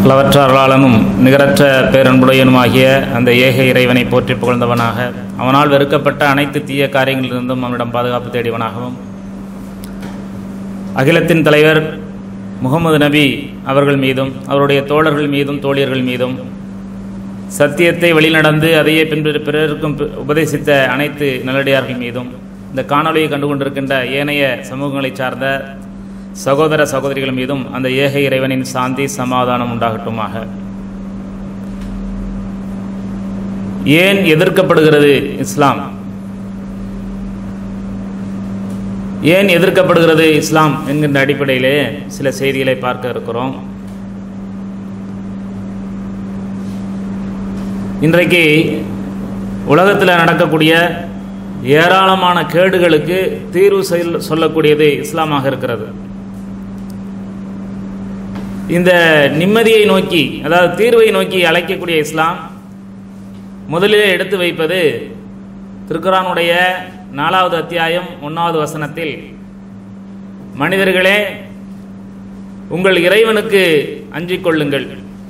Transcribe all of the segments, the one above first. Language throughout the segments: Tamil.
அளவற்ற அருளாளனும் நிகரற்ற பேரன்புடையனுமாகிய அந்த ஏக இறைவனை போற்றி புகழ்ந்தவனாக அவனால் வெறுக்கப்பட்ட அனைத்து தீய காரியங்களிலிருந்தும் அவனிடம் பாதுகாப்பு தேடியவனாகவும் அகிலத்தின் தலைவர் முகமது நபி அவர்கள் மீதும் அவருடைய தோழர்கள் மீதும் தோழியர்கள் மீதும் சத்தியத்தை வழிநடந்து அதையே பின்பற்றி பிறருக்கும் பி- உபதேசித்த அனைத்து நல்லடியார்கள் மீதும் இந்த காணொளியை கண்டு கொண்டிருக்கின்ற ஏனைய சமூகங்களைச் சார்ந்த சகோதர சகோதரிகள் மீதும் அந்த ஏக இறைவனின் சாந்தி சமாதானம் உண்டாகட்டுமாக ஏன் எதிர்க்கப்படுகிறது இஸ்லாம் ஏன் எதிர்க்கப்படுகிறது இஸ்லாம் என்கின்ற அடிப்படையிலே சில செய்திகளை பார்க்க இருக்கிறோம் இன்றைக்கு உலகத்தில் நடக்கக்கூடிய ஏராளமான கேடுகளுக்கு தீர்வு செல்- சொல்லக்கூடியது இஸ்லாமாக இருக்கிறது இந்த நிம்மதியை நோக்கி அதாவது தீர்வை நோக்கி அழைக்கக்கூடிய இஸ்லாம் முதலிலே எடுத்து வைப்பது திருக்குரானுடைய நாலாவது அத்தியாயம் ஒன்றாவது வசனத்தில் மனிதர்களே உங்கள் இறைவனுக்கு அஞ்சிக் கொள்ளுங்கள்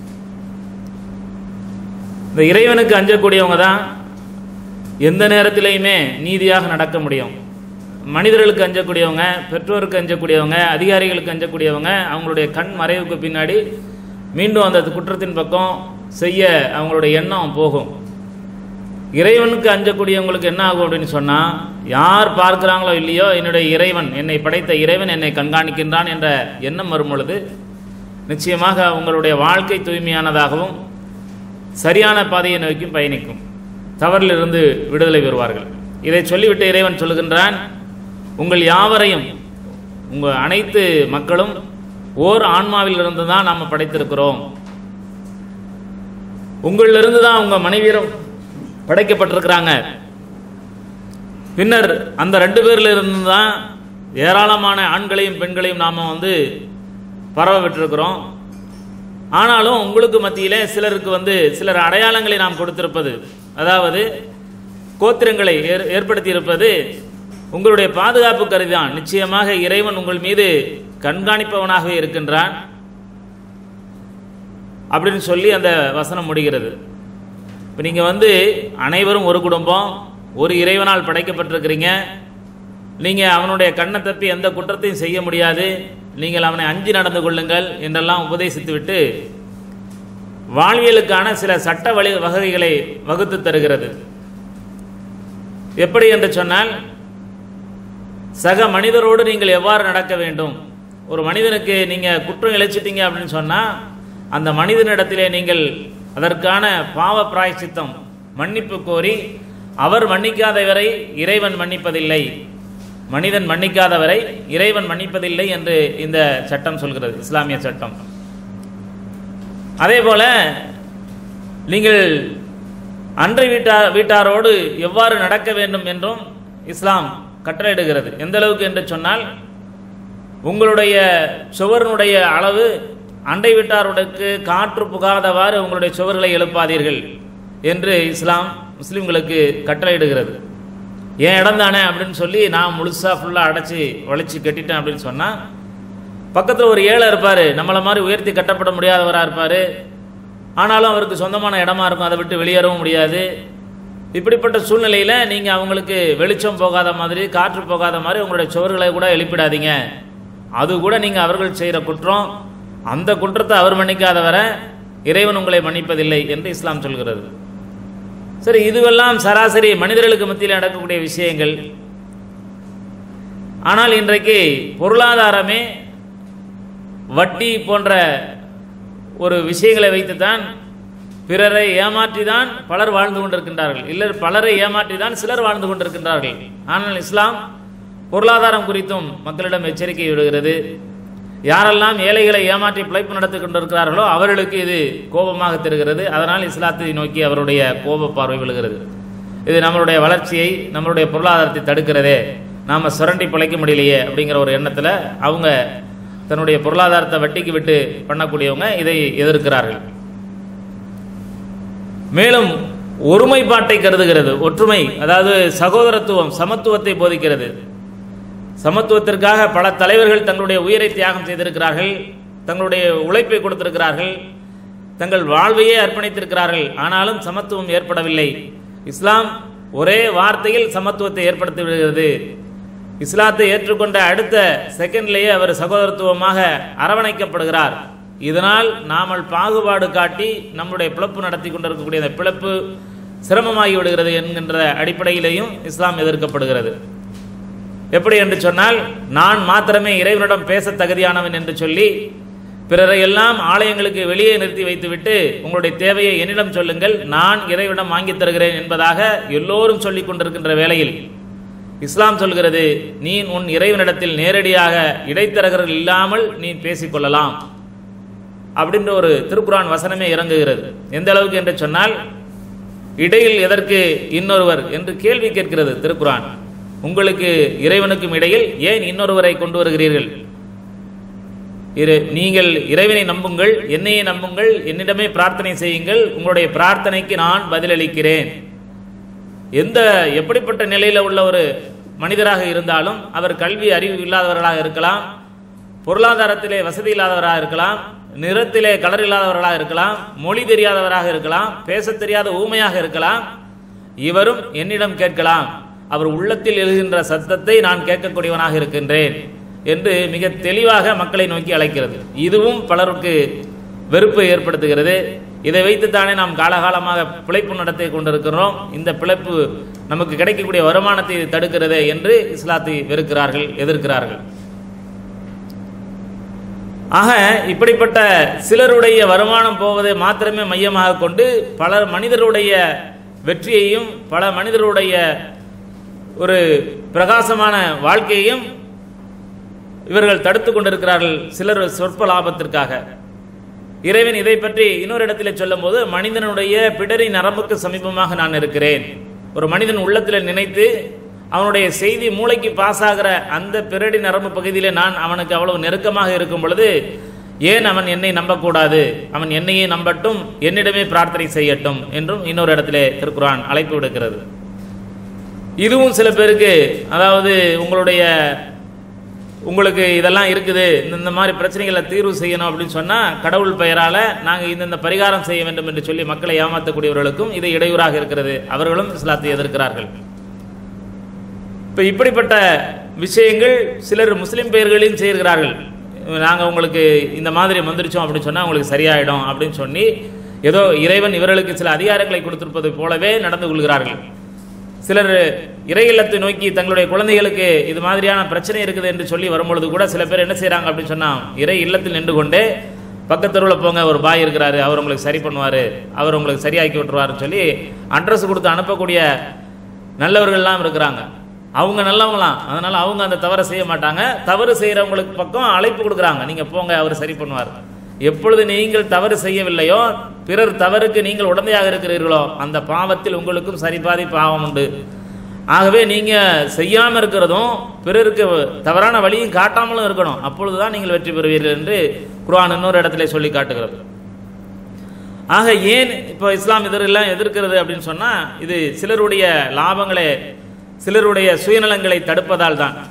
இந்த இறைவனுக்கு அஞ்சக்கூடியவங்க தான் எந்த நேரத்திலையுமே நீதியாக நடக்க முடியும் மனிதர்களுக்கு அஞ்சக்கூடியவங்க பெற்றோருக்கு அஞ்சக்கூடியவங்க அதிகாரிகளுக்கு அஞ்சக்கூடியவங்க அவங்களுடைய கண் மறைவுக்கு பின்னாடி மீண்டும் அந்த குற்றத்தின் பக்கம் செய்ய அவங்களுடைய எண்ணம் போகும் இறைவனுக்கு அஞ்சக்கூடியவங்களுக்கு என்ன ஆகும் அப்படின்னு சொன்னால் யார் பார்க்குறாங்களோ இல்லையோ என்னுடைய இறைவன் என்னை படைத்த இறைவன் என்னை கண்காணிக்கின்றான் என்ற எண்ணம் வரும் பொழுது நிச்சயமாக உங்களுடைய வாழ்க்கை தூய்மையானதாகவும் சரியான பாதையை நோக்கி பயணிக்கும் தவறிலிருந்து விடுதலை பெறுவார்கள் இதை சொல்லிவிட்டு இறைவன் சொல்லுகின்றான் உங்கள் யாவரையும் உங்கள் அனைத்து மக்களும் ஓர் ஆன்மாவில் இருந்து தான் நாம் படைத்திருக்கிறோம் உங்களிலிருந்து தான் உங்கள் மனைவியரும் படைக்கப்பட்டிருக்கிறாங்க பின்னர் அந்த ரெண்டு பேர்ல இருந்து தான் ஏராளமான ஆண்களையும் பெண்களையும் நாம் வந்து பரவ விட்டிருக்கிறோம் ஆனாலும் உங்களுக்கு மத்தியிலே சிலருக்கு வந்து சிலர் அடையாளங்களை நாம் கொடுத்திருப்பது அதாவது கோத்திரங்களை ஏற் ஏற்படுத்தி இருப்பது உங்களுடைய பாதுகாப்பு கருதிதான் நிச்சயமாக இறைவன் உங்கள் மீது கண்காணிப்பவனாகவே இருக்கின்றான் அப்படின்னு சொல்லி அந்த வசனம் முடிகிறது இப்போ நீங்கள் வந்து அனைவரும் ஒரு குடும்பம் ஒரு இறைவனால் படைக்கப்பட்டிருக்கிறீங்க நீங்கள் அவனுடைய கண்ணை தப்பி எந்த குற்றத்தையும் செய்ய முடியாது நீங்கள் அவனை அஞ்சி நடந்து கொள்ளுங்கள் என்றெல்லாம் உபதேசித்து விட்டு வாழ்வியலுக்கான சில சட்ட வழி வகைகளை வகுத்து தருகிறது எப்படி என்று சொன்னால் சக மனிதரோடு நீங்கள் எவ்வாறு நடக்க வேண்டும் ஒரு மனிதனுக்கு நீங்கள் குற்றம் இழைச்சிட்டீங்க அப்படின்னு சொன்னால் அந்த மனிதனிடத்திலே நீங்கள் அதற்கான பாவ பிராயச்சித்தம் மன்னிப்பு கோரி அவர் மன்னிக்காதவரை இறைவன் மன்னிப்பதில்லை மனிதன் மன்னிக்காதவரை இறைவன் மன்னிப்பதில்லை என்று இந்த சட்டம் சொல்கிறது இஸ்லாமிய சட்டம் அதே போல நீங்கள் அன்றை வீட்டார் வீட்டாரோடு எவ்வாறு நடக்க வேண்டும் என்றும் இஸ்லாம் கட்டளையிடுகிறது எந்த அளவுக்கு என்று சொன்னால் உங்களுடைய சுவரினுடைய அளவு அண்டை வீட்டாரோடுக்கு காற்று புகாதவாறு உங்களுடைய சுவர்களை எழுப்பாதீர்கள் என்று இஸ்லாம் முஸ்லிம்களுக்கு கட்டளையிடுகிறது என் இடம் தானே அப்படின்னு சொல்லி நான் முழுசாக ஃபுல்லாக அடைச்சி வளைச்சி கட்டிட்டேன் அப்படின்னு சொன்னால் பக்கத்தில் ஒரு ஏழை இருப்பார் நம்மளை மாதிரி உயர்த்தி கட்டப்பட முடியாதவராக இருப்பார் ஆனாலும் அவருக்கு சொந்தமான இடமா இருக்கும் அதை விட்டு வெளியேறவும் முடியாது இப்படிப்பட்ட சூழ்நிலையில் நீங்கள் அவங்களுக்கு வெளிச்சம் போகாத மாதிரி காற்று போகாத மாதிரி உங்களுடைய சுவர்களை கூட எழுப்பிடாதீங்க அது கூட நீங்கள் அவர்கள் செய்கிற குற்றம் அந்த குற்றத்தை அவர் மன்னிக்காதவரை இறைவன் உங்களை மன்னிப்பதில்லை என்று இஸ்லாம் சொல்கிறது சரி இதுவெல்லாம் சராசரி மனிதர்களுக்கு மத்தியில் நடக்கக்கூடிய விஷயங்கள் ஆனால் இன்றைக்கு பொருளாதாரமே வட்டி போன்ற ஒரு விஷயங்களை வைத்துத்தான் பிறரை ஏமாற்றி தான் பலர் வாழ்ந்து கொண்டிருக்கின்றார்கள் இல்லை பலரை ஏமாற்றி தான் சிலர் வாழ்ந்து கொண்டிருக்கின்றார்கள் ஆனால் இஸ்லாம் பொருளாதாரம் குறித்தும் மக்களிடம் எச்சரிக்கை விடுகிறது யாரெல்லாம் ஏழைகளை ஏமாற்றி பிழைப்பு நடத்தி கொண்டிருக்கிறார்களோ அவர்களுக்கு இது கோபமாக தெரிகிறது அதனால் இஸ்லாத்தை நோக்கி அவருடைய கோப பார்வை விழுகிறது இது நம்மளுடைய வளர்ச்சியை நம்மளுடைய பொருளாதாரத்தை தடுக்கிறதே நாம் சுரண்டி பிழைக்க முடியலையே அப்படிங்கிற ஒரு எண்ணத்தில் அவங்க தன்னுடைய பொருளாதாரத்தை வட்டிக்கு விட்டு பண்ணக்கூடியவங்க இதை எதிர்க்கிறார்கள் மேலும் ஒருமைப்பாட்டை கருதுகிறது ஒற்றுமை அதாவது சகோதரத்துவம் சமத்துவத்தை போதிக்கிறது சமத்துவத்திற்காக பல தலைவர்கள் தங்களுடைய உயிரை தியாகம் செய்திருக்கிறார்கள் தங்களுடைய உழைப்பை கொடுத்திருக்கிறார்கள் தங்கள் வாழ்வையே அர்ப்பணித்திருக்கிறார்கள் ஆனாலும் சமத்துவம் ஏற்படவில்லை இஸ்லாம் ஒரே வார்த்தையில் சமத்துவத்தை ஏற்படுத்தி விடுகிறது இஸ்லாத்தை ஏற்றுக்கொண்ட அடுத்த செகண்ட்லேயே அவர் சகோதரத்துவமாக அரவணைக்கப்படுகிறார் இதனால் நாமல் பாகுபாடு காட்டி நம்முடைய பிளப்பு நடத்தி கொண்டிருக்கக்கூடிய அந்த பிளப்பு சிரமமாகி விடுகிறது என்கின்ற அடிப்படையிலேயும் இஸ்லாம் எதிர்க்கப்படுகிறது எப்படி என்று சொன்னால் நான் மாத்திரமே இறைவனிடம் பேச தகுதியானவன் என்று சொல்லி பிறரை எல்லாம் ஆலயங்களுக்கு வெளியே நிறுத்தி வைத்துவிட்டு உங்களுடைய தேவையை என்னிடம் சொல்லுங்கள் நான் இறைவனிடம் வாங்கித் தருகிறேன் என்பதாக எல்லோரும் சொல்லிக் கொண்டிருக்கின்ற வேளையில் இஸ்லாம் சொல்கிறது நீ உன் இறைவனிடத்தில் நேரடியாக இடைத்தரகர்கள் இல்லாமல் நீ பேசிக்கொள்ளலாம் அப்படின்ற ஒரு திருக்குரான் வசனமே இறங்குகிறது எந்த அளவுக்கு என்று சொன்னால் இடையில் எதற்கு இன்னொருவர் என்று கேள்வி கேட்கிறது திருக்குரான் உங்களுக்கு இறைவனுக்கும் இடையில் ஏன் இன்னொருவரை கொண்டு வருகிறீர்கள் இரு நீங்கள் இறைவனை நம்புங்கள் என்னையே நம்புங்கள் என்னிடமே பிரார்த்தனை செய்யுங்கள் உங்களுடைய பிரார்த்தனைக்கு நான் பதிலளிக்கிறேன் எந்த எப்படிப்பட்ட நிலையில் உள்ள ஒரு மனிதராக இருந்தாலும் அவர் கல்வி அறிவு இல்லாதவர்களாக இருக்கலாம் பொருளாதாரத்திலே வசதி இல்லாதவராக இருக்கலாம் நிறத்திலே கலர் இல்லாதவர்களாக இருக்கலாம் மொழி தெரியாதவராக இருக்கலாம் பேச தெரியாத ஊமையாக இருக்கலாம் இவரும் என்னிடம் கேட்கலாம் அவர் உள்ளத்தில் எழுகின்ற சத்தத்தை நான் கேட்கக்கூடியவனாக இருக்கின்றேன் என்று மிக தெளிவாக மக்களை நோக்கி அழைக்கிறது இதுவும் பலருக்கு வெறுப்பை ஏற்படுத்துகிறது இதை வைத்துத்தானே நாம் காலகாலமாக பிழைப்பு நடத்தி கொண்டிருக்கிறோம் இந்த பிழைப்பு நமக்கு கிடைக்கக்கூடிய வருமானத்தை தடுக்கிறது என்று இஸ்லாத்தை வெறுக்கிறார்கள் எதிர்க்கிறார்கள் ஆக இப்படிப்பட்ட சிலருடைய வருமானம் போவதை மாத்திரமே மையமாக கொண்டு பல மனிதருடைய வெற்றியையும் பல மனிதருடைய ஒரு பிரகாசமான வாழ்க்கையையும் இவர்கள் தடுத்து கொண்டிருக்கிறார்கள் சிலர் சொற்ப லாபத்திற்காக இறைவன் இதை பற்றி இன்னொரு இடத்திலே சொல்லும் போது மனிதனுடைய பிடரி நரம்புக்கு சமீபமாக நான் இருக்கிறேன் ஒரு மனிதன் உள்ளத்தில் நினைத்து அவனுடைய செய்தி மூளைக்கு பாஸ் ஆகிற அந்த பிறடி நரம்பு பகுதியிலே நான் அவனுக்கு அவ்வளவு நெருக்கமாக இருக்கும் பொழுது ஏன் அவன் என்னை நம்பக்கூடாது அவன் என்னையே நம்பட்டும் என்னிடமே பிரார்த்தனை செய்யட்டும் என்றும் இன்னொரு இடத்திலே திருக்குறான் அழைப்பு விடுக்கிறது இதுவும் சில பேருக்கு அதாவது உங்களுடைய உங்களுக்கு இதெல்லாம் இருக்குது இந்த மாதிரி பிரச்சனைகளை தீர்வு செய்யணும் அப்படின்னு சொன்னால் கடவுள் பெயரால் நாங்கள் இந்தந்த பரிகாரம் செய்ய வேண்டும் என்று சொல்லி மக்களை ஏமாற்றக்கூடியவர்களுக்கும் இது இடையூறாக இருக்கிறது அவர்களும் இஸ்லாத்தை எதிர்க்கிறார்கள் இப்போ இப்படிப்பட்ட விஷயங்கள் சிலர் முஸ்லீம் பெயர்களையும் செய்கிறார்கள் நாங்கள் உங்களுக்கு இந்த மாதிரி வந்துருச்சோம் அப்படின்னு சொன்னால் உங்களுக்கு சரியாயிடும் அப்படின்னு சொல்லி ஏதோ இறைவன் இவர்களுக்கு சில அதிகாரங்களை கொடுத்திருப்பது போலவே நடந்து கொள்கிறார்கள் சிலர் இறை இல்லத்தை நோக்கி தங்களுடைய குழந்தைகளுக்கு இது மாதிரியான பிரச்சனை இருக்குது என்று சொல்லி வரும்பொழுது கூட சில பேர் என்ன செய்கிறாங்க அப்படின்னு சொன்னால் இறை இல்லத்தில் நின்று கொண்டே பக்கத்தெருவில் போங்க ஒரு பாய் இருக்கிறாரு அவர் உங்களுக்கு சரி பண்ணுவார் அவர் உங்களுக்கு சரியாக்கி விட்டுருவாருன்னு சொல்லி அட்ரஸ் கொடுத்து அனுப்பக்கூடிய நல்லவர்கள்லாம் இருக்கிறாங்க அவங்க நல்லவங்களாம் அதனால அவங்க அந்த தவறை செய்ய மாட்டாங்க தவறு செய்கிறவங்களுக்கு பக்கம் அழைப்பு கொடுக்குறாங்க நீங்கள் போங்க அவர் சரி பண்ணுவார் எப்பொழுது நீங்கள் தவறு செய்யவில்லையோ பிறர் தவறுக்கு நீங்கள் உடந்தையாக இருக்கிறீர்களோ அந்த பாவத்தில் உங்களுக்கும் சரிபாதி பாவம் உண்டு ஆகவே நீங்க செய்யாம இருக்கிறதும் பிறருக்கு தவறான வழியும் காட்டாமலும் இருக்கணும் அப்பொழுதுதான் நீங்கள் வெற்றி பெறுவீர்கள் என்று குர்ஆன் இன்னொரு இடத்துல சொல்லி காட்டுகிறது ஆக ஏன் இப்போ இஸ்லாம் இதெல்லாம் எதிர்க்கிறது அப்படின்னு சொன்னா இது சிலருடைய லாபங்களை சிலருடைய சுயநலங்களை தடுப்பதால் தான்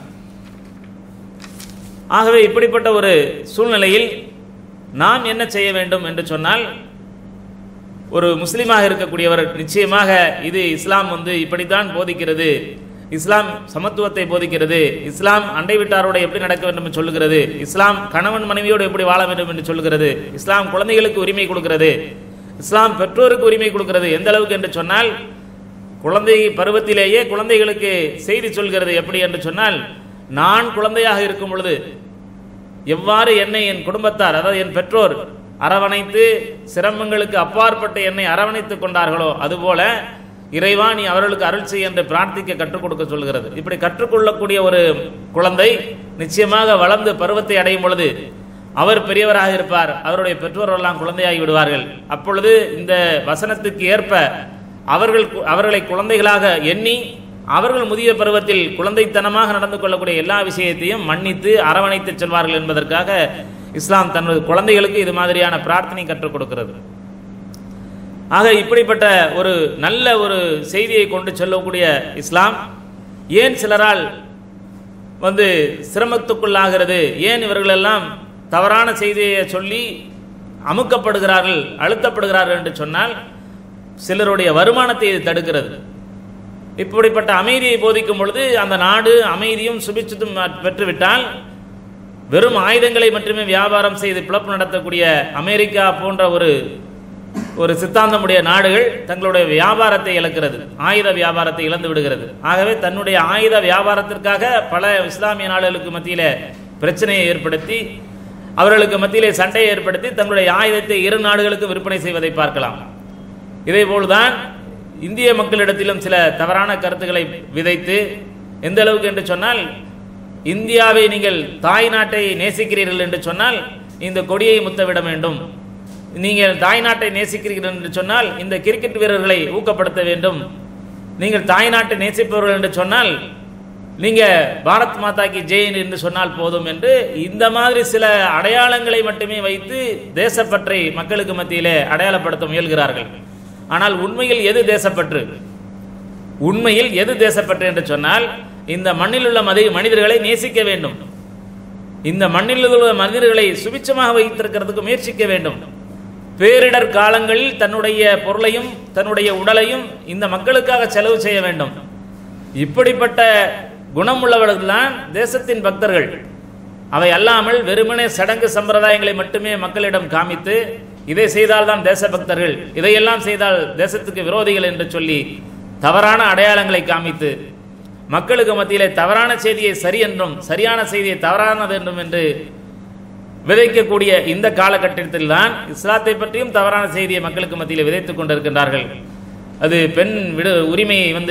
ஆகவே இப்படிப்பட்ட ஒரு சூழ்நிலையில் நாம் என்ன செய்ய வேண்டும் என்று சொன்னால் ஒரு முஸ்லீமாக இருக்கக்கூடியவர் நிச்சயமாக இது இஸ்லாம் வந்து இப்படித்தான் போதிக்கிறது இஸ்லாம் சமத்துவத்தை போதிக்கிறது இஸ்லாம் அண்டை வீட்டாரோட எப்படி நடக்க வேண்டும் என்று சொல்லுகிறது இஸ்லாம் கணவன் மனைவியோடு எப்படி வாழ வேண்டும் என்று சொல்லுகிறது இஸ்லாம் குழந்தைகளுக்கு உரிமை கொடுக்கிறது இஸ்லாம் பெற்றோருக்கு உரிமை கொடுக்கிறது எந்த அளவுக்கு என்று சொன்னால் குழந்தை பருவத்திலேயே குழந்தைகளுக்கு செய்தி சொல்கிறது எப்படி என்று சொன்னால் நான் குழந்தையாக இருக்கும் பொழுது எவ்வாறு என்னை என் குடும்பத்தார் அதாவது என் பெற்றோர் அரவணைத்து சிரமங்களுக்கு அப்பாற்பட்டு என்னை அரவணைத்துக் கொண்டார்களோ அதுபோல இறைவா நீ அவர்களுக்கு அருள் செய் என்று பிரார்த்திக்க கற்றுக் கொடுக்க சொல்கிறது இப்படி கற்றுக்கொள்ளக்கூடிய ஒரு குழந்தை நிச்சயமாக வளர்ந்து பருவத்தை அடையும் பொழுது அவர் பெரியவராக இருப்பார் அவருடைய பெற்றோர்கள் எல்லாம் குழந்தையாகி விடுவார்கள் அப்பொழுது இந்த வசனத்துக்கு ஏற்ப அவர்கள் அவர்களை குழந்தைகளாக எண்ணி அவர்கள் முதிய பருவத்தில் குழந்தைத்தனமாக நடந்து கொள்ளக்கூடிய எல்லா விஷயத்தையும் மன்னித்து அரவணைத்து செல்வார்கள் என்பதற்காக இஸ்லாம் தனது குழந்தைகளுக்கு இது மாதிரியான பிரார்த்தனை கற்றுக் கொடுக்கிறது ஆக இப்படிப்பட்ட ஒரு நல்ல ஒரு செய்தியை கொண்டு செல்லக்கூடிய இஸ்லாம் ஏன் சிலரால் வந்து சிரமத்துக்குள்ளாகிறது ஏன் இவர்களெல்லாம் தவறான செய்தியை சொல்லி அமுக்கப்படுகிறார்கள் அழுத்தப்படுகிறார்கள் என்று சொன்னால் சிலருடைய வருமானத்தை இது தடுக்கிறது இப்படிப்பட்ட அமைதியை போதிக்கும் பொழுது அந்த நாடு அமைதியும் சுபிட்சத்தும் பெற்றுவிட்டால் வெறும் ஆயுதங்களை மட்டுமே வியாபாரம் செய்து பிளப்பு நடத்தக்கூடிய அமெரிக்கா போன்ற ஒரு ஒரு சித்தாந்தமுடைய நாடுகள் தங்களுடைய வியாபாரத்தை இழக்கிறது ஆயுத வியாபாரத்தை இழந்து விடுகிறது ஆகவே தன்னுடைய ஆயுத வியாபாரத்திற்காக பல இஸ்லாமிய நாடுகளுக்கு மத்தியில பிரச்சனையை ஏற்படுத்தி அவர்களுக்கு மத்தியிலே சண்டையை ஏற்படுத்தி தங்களுடைய ஆயுதத்தை இரு நாடுகளுக்கு விற்பனை செய்வதை பார்க்கலாம் இதே போல்தான் இந்திய மக்களிடத்திலும் சில தவறான கருத்துக்களை விதைத்து எந்த அளவுக்கு என்று சொன்னால் இந்தியாவை நீங்கள் தாய் நாட்டை நேசிக்கிறீர்கள் என்று சொன்னால் இந்த கொடியை முத்தவிட வேண்டும் நீங்கள் தாய் நாட்டை நேசிக்கிறீர்கள் என்று சொன்னால் இந்த கிரிக்கெட் வீரர்களை ஊக்கப்படுத்த வேண்டும் நீங்கள் தாய் நாட்டை நேசிப்பவர்கள் என்று சொன்னால் நீங்க பாரத் மாதா கி ஜெயின் என்று சொன்னால் போதும் என்று இந்த மாதிரி சில அடையாளங்களை மட்டுமே வைத்து தேசப்பற்றை மக்களுக்கு மத்தியிலே அடையாளப்படுத்த முயல்கிறார்கள் ஆனால் உண்மையில் எது தேசப்பற்று உண்மையில் எது தேசப்பற்று என்று சொன்னால் இந்த மண்ணில் உள்ள மதி மனிதர்களை நேசிக்க வேண்டும் இந்த மண்ணில் உள்ள மனிதர்களை சுபிச்சமாக வைத்திருக்கிறதுக்கு முயற்சிக்க வேண்டும் பேரிடர் காலங்களில் தன்னுடைய பொருளையும் தன்னுடைய உடலையும் இந்த மக்களுக்காக செலவு செய்ய வேண்டும் இப்படிப்பட்ட குணமுள்ளவர்கள் தான் தேசத்தின் பக்தர்கள் அவை அல்லாமல் வெறுமனே சடங்கு சம்பிரதாயங்களை மட்டுமே மக்களிடம் காமித்து இதை செய்தால் தான் தேசபக்தர்கள் இதையெல்லாம் செய்தால் தேசத்துக்கு விரோதிகள் என்று சொல்லி தவறான அடையாளங்களை காமித்து மக்களுக்கு மத்தியிலே தவறான செய்தியை சரி என்றும் சரியான செய்தியை தவறானது என்றும் என்று விதைக்கக்கூடிய இந்த காலகட்டத்தில் தான் இஸ்லாத்தை பற்றியும் தவறான செய்தியை மக்களுக்கு மத்தியில் விதைத்துக் கொண்டிருக்கின்றார்கள் அது பெண் விடு உரிமையை வந்து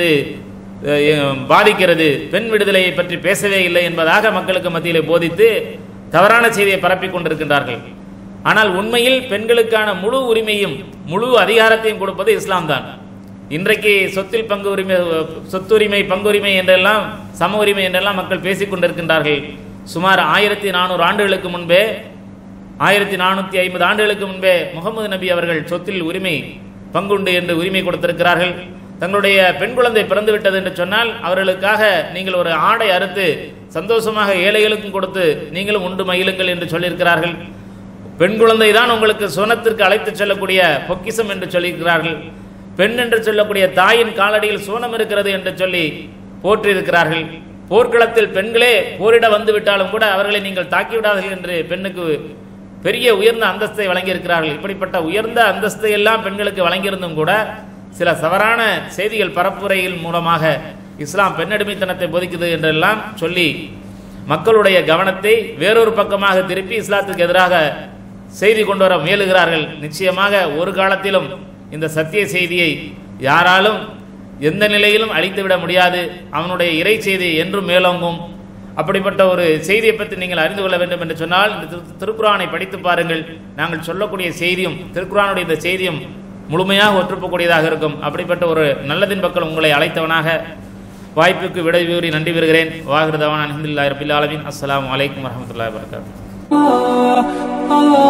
அஹ், பாதிக்கிறது பெண் விடுதலையை பற்றி பேசவே இல்லை என்பதாக மக்களுக்கு மத்தியிலே போதித்து தவறான செய்தியை பரப்பிக் கொண்டிருக்கின்றார்கள் ஆனால் உண்மையில் பெண்களுக்கான முழு உரிமையும் முழு அதிகாரத்தையும் கொடுப்பது இஸ்லாம் தான் இன்றைக்கு சொத்தில் பங்கு உரிமை சொத்துரிமை பங்குரிமை என்றெல்லாம் சம உரிமை என்றெல்லாம் மக்கள் பேசிக் கொண்டிருக்கின்றார்கள் சுமார் ஆயிரத்தி நானூறு ஆண்டுகளுக்கு முன்பே ஆயிரத்தி நானூற்றி ஐம்பது ஆண்டுகளுக்கு முன்பே முகமது நபி அவர்கள் சொத்தில் உரிமை பங்குண்டு என்று உரிமை கொடுத்திருக்கிறார்கள் தங்களுடைய பெண் குழந்தை பிறந்து விட்டது என்று சொன்னால் அவர்களுக்காக நீங்கள் ஒரு ஆடை அறுத்து சந்தோஷமாக ஏழைகளுக்கும் கொடுத்து நீங்களும் உண்டு மகிழுங்கள் என்று சொல்லியிருக்கிறார்கள் பெண் குழந்தை தான் உங்களுக்கு சுவனத்திற்கு அழைத்துச் செல்லக்கூடிய பொக்கிசம் என்று சொல்லியிருக்கிறார்கள் பெண் என்று சொல்லக்கூடிய தாயின் காலடியில் சோனம் இருக்கிறது என்று சொல்லி போற்றியிருக்கிறார்கள் போர்க்களத்தில் பெண்களே போரிட வந்து விட்டாலும் கூட அவர்களை நீங்கள் தாக்கிவிடாதீர்கள் என்று பெண்ணுக்கு பெரிய உயர்ந்த அந்தஸ்தை வழங்கியிருக்கிறார்கள் இப்படிப்பட்ட உயர்ந்த அந்தஸ்தை எல்லாம் பெண்களுக்கு வழங்கியிருந்தும் கூட சில தவறான செய்திகள் பரப்புரையில் மூலமாக இஸ்லாம் பெண்ணடிமைத்தனத்தை போதிக்குது என்றெல்லாம் சொல்லி மக்களுடைய கவனத்தை வேறொரு பக்கமாக திருப்பி இஸ்லாத்துக்கு எதிராக செய்தி கொண்டு வர முயலுகிறார்கள் நிச்சயமாக ஒரு காலத்திலும் இந்த சத்திய செய்தியை யாராலும் எந்த நிலையிலும் அழித்துவிட முடியாது அவனுடைய இறை செய்தி என்றும் மேலோங்கும் அப்படிப்பட்ட ஒரு செய்தியை பற்றி நீங்கள் அறிந்து கொள்ள வேண்டும் என்று சொன்னால் இந்த திரு- திருக்குரானை படித்து பாருங்கள் நாங்கள் சொல்லக்கூடிய செய்தியும் திருக்குரானுடைய இந்த செய்தியும் முழுமையாக ஒற்றுப்பக்கூடியதாக இருக்கும் அப்படிப்பட்ட ஒரு நல்லதின் பக்கம் உங்களை அழைத்தவனாக வாய்ப்புக்கு விடை கூறி நன்றி பெறுகிறேன் வாகிருதவான் அஹமதுல்லாஹி ரபில் ஆலமின் அஸ்ஸலாமு அலைக்கும் வரஹ்மத்துல்லாஹி வபரகாத்துஹு ah, ah.